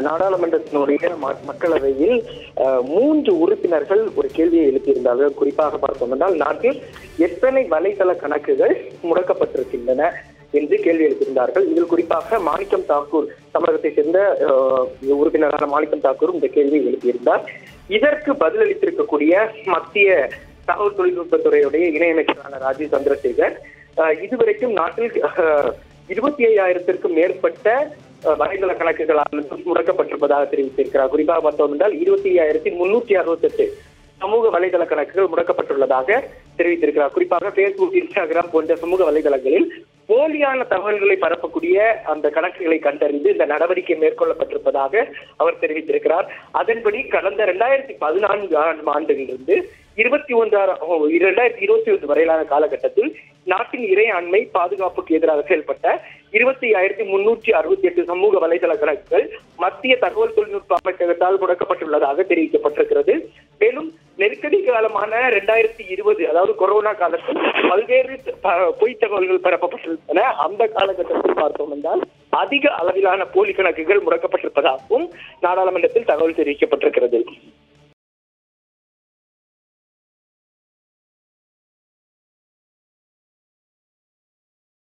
நாடாளுமன்றத்தினுடைய ம- மக்களவையில் அஹ், மூன்று உறுப்பினர்கள் ஒரு கேள்வியை எழுப்பியிருந்தார்கள் குறிப்பாக பார்த்தோம் என்றால் நாட்டில் எத்தனை வலைதள கணக்குகள் முடக்கப்பட்டிருக்கின்றன என்று கேள்வி எழுப்பியிருந்தார்கள் இதில் குறிப்பாக மாணிக்கம் தாக்கூர் தமிழகத்தை சேர்ந்த அஹ், உறுப்பினரான மாணிக்கம் தாக்கூர் இந்த கேள்வியை எழுப்பியிருந்தார் இதற்கு பதிலளித்திருக்கக்கூடிய மத்திய தகவல் தொழில்நுட்பத்துறையுடைய இணையமைச்சரான ராஜீவ் சந்திரசேகர் அஹ், இதுவரைக்கும் நாட்டில் அஹ், இருபத்தி ஐயாயிரத்திற்கும் மேற்பட்ட அஹ், வலைதள கணக்குகளானது முடக்கப்பட்டிருப்பதாக தெரிவித்திருக்கிறார் குறிப்பாக பார்த்தோம் என்றால் இருபத்தி ஐயாயிரத்தி முன்னூற்றி அறுபத்தெட்டு சமூக வலைதள கணக்குகள் முடக்கப்பட்டுள்ளதாக தெரிவித்திருக்கிறார் குறிப்பாக பேஸ்புக் இன்ஸ்டாகிராம் போன்ற சமூக வலைதளங்களில் போலியான தகவல்களை பரப்பக்கூடிய அந்த கணக்குகளை கண்டறிந்து இந்த நடவடிக்கை மேற்கொள்ளப்பட்டிருப்பதாக அவர் தெரிவித்திருக்கிறார் அதன்படி கடந்த இரண்டாயிரத்தி பதினான்கு ஆண்டிலிருந்து இருபத்தி ஒன்றாயிரம் இரண்டாயிரத்தி இருபத்தி ஒன்று வரையிலான காலகட்டத்தில் நாட்டின் இறையாண்மை பாதுகாப்புக்கு எதிராக செயல்பட்ட இருபத்தி ஆயிரத்தி முன்னூற்றி அறுபத்தி எட்டு சமூக வலைதள கணக்குகள் மத்திய தகவல் தொழில்நுட்ப அமைச்சகத்தால் முடக்கப்பட்டுள்ளதாக தெரிவிக்கப்பட்டிருக்கிறது மேலும் நெருக்கடி காலமான இரண்டாயிரத்தி இருபது அதாவது கொரோனா காலத்தில் பல்வேறு ப- பொய் தகவல்கள் பரப்பப்பட்டிருந்தன அந்த காலகட்டத்தில் பார்த்தோம் என்றால் அதிக அளவிலான போலி கணக்குகள் முடக்கப்பட்டிருப்பதாகவும் நாடாளுமன்றத்தில் தகவல் தெரிவிக்கப்பட்டிருக்கிறது